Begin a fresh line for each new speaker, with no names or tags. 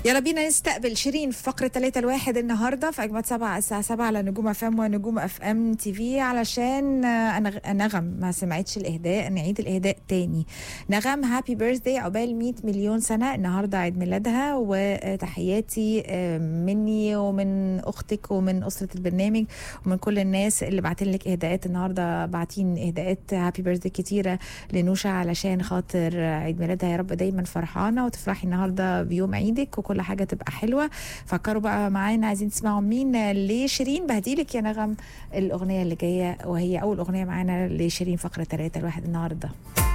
يلا بينا نستقبل شيرين في فقرة 3 الواحد النهاردة في أجمد سبعة الساعة 7 على نجوم اف ام ونجوم اف ام تي في علشان آه، أنغ- نغم ما سمعتش الإهداء نعيد الإهداء تاني نغم هابي بيرثداي عقبال 100 مليون سنة النهاردة عيد ميلادها وتحياتي آه، مني ومن أختك ومن أسرة البرنامج ومن كل الناس اللي بعتين لك إهداءات النهاردة باعتين إهداءات هابي بيرثداي كتيرة لنوشا علشان خاطر عيد ميلادها يا رب دايما فرحانة وتفرحي النهاردة بيوم عيدك وكل حاجة تبقى حلوة فكروا بقى معانا عايزين تسمعوا مين لشيرين بهديلك يا نغم الأغنية اللي جاية وهي أول أغنية معانا لشيرين فقرة 3 الواحد النهاردة